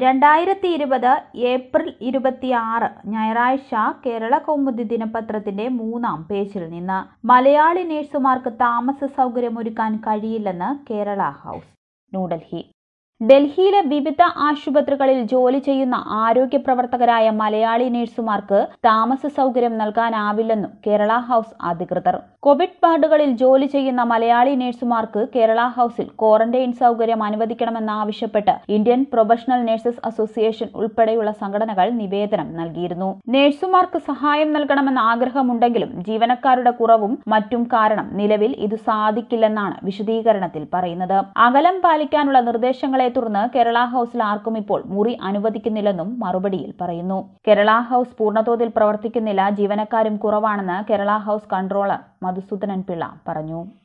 രണ്ടായിരത്തി ഇരുപത് ഏപ്രിൽ ഇരുപത്തിയാറ് ഞായറാഴ്ച കേരള കൗമുദി ദിനപത്രത്തിന്റെ മൂന്നാം പേജിൽ നിന്ന് മലയാളി നഴ്സുമാർക്ക് താമസ സൗകര്യമൊരുക്കാൻ കഴിയില്ലെന്ന് കേരള ഹൗസ് ന്യൂഡൽഹി ഡൽഹിയിലെ വിവിധ ആശുപത്രികളിൽ ജോലി ചെയ്യുന്ന ആരോഗ്യ പ്രവർത്തകരായ മലയാളി നഴ്സുമാർക്ക് താമസ സൗകര്യം നൽകാനാവില്ലെന്നും കേരള ഹൗസ് അധികൃതർ കോവിഡ് വാർഡുകളിൽ ജോലി ചെയ്യുന്ന മലയാളി നഴ്സുമാർക്ക് കേരള ഹൗസിൽ ക്വാറന്റൈൻ സൗകര്യം അനുവദിക്കണമെന്നാവശ്യപ്പെട്ട് ഇന്ത്യൻ പ്രൊഫഷണൽ നഴ്സസ് അസോസിയേഷൻ ഉൾപ്പെടെയുള്ള സംഘടനകൾ നിവേദനം നൽകിയിരുന്നു നഴ്സുമാർക്ക് സഹായം നൽകണമെന്ന ആഗ്രഹമുണ്ടെങ്കിലും ജീവനക്കാരുടെ കുറവും മറ്റും കാരണം നിലവിൽ ഇത് സാധിക്കില്ലെന്നാണ് വിശദീകരണത്തിൽ പറയുന്നത് അകലം പാലിക്കാനുള്ള നിർദ്ദേശങ്ങളെ തുടർന്ന് കേരള ഹൌസിൽ ആർക്കും ഇപ്പോൾ മുറി അനുവദിക്കുന്നില്ലെന്നും മറുപടിയിൽ പറയുന്നു കേരള ഹൌസ് പൂർണ്ണതോതിൽ പ്രവർത്തിക്കുന്നില്ല ജീവനക്കാരും കുറവാണെന്ന് കേരള ഹൌസ് കൺട്രോളർ മധുസൂദനൻ പിള്ള പറഞ്ഞു